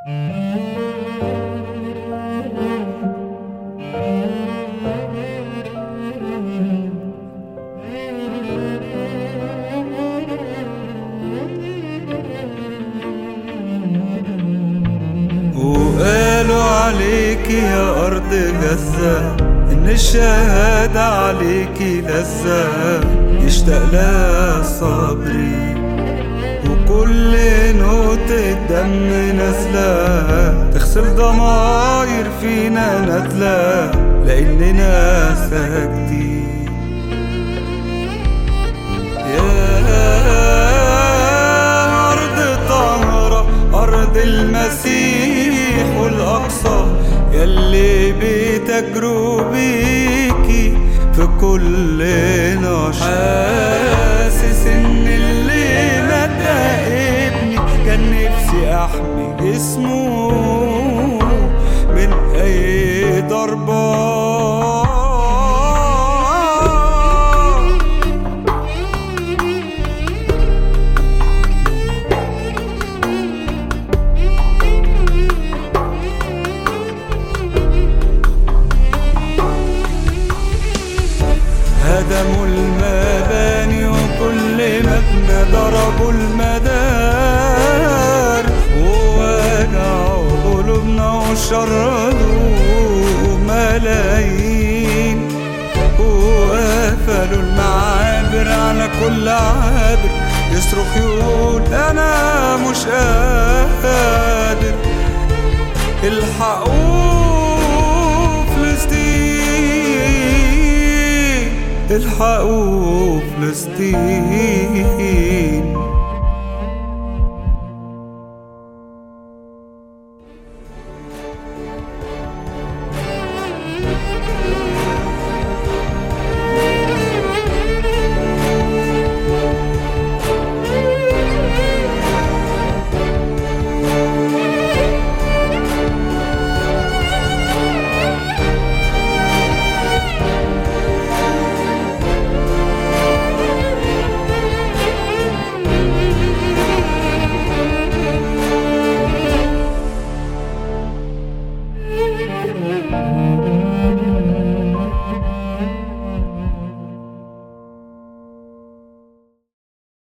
وقالوا عليك يا أرض غزة إن الشهادة عليكي لذة يشتاق لها صبري وكل نقطة دم نازلة تغسل ضماير فينا نازلة لأننا ساكتين يا أرض طهرة أرض المسيح والأقصى يلي بتجربيكي في كل نشاط حاسس إن اللي مات ابني كان نفسي أحمي جسمه من أي ضربة هدموا المباني وكل مبنى ضربوا المدار ووجعوا قلوبنا وشردوا ملايين وقفلوا المعابر على كل عابر يصرخ يقول انا مش قادر الحقوا فلسطين الحقوا فلسطين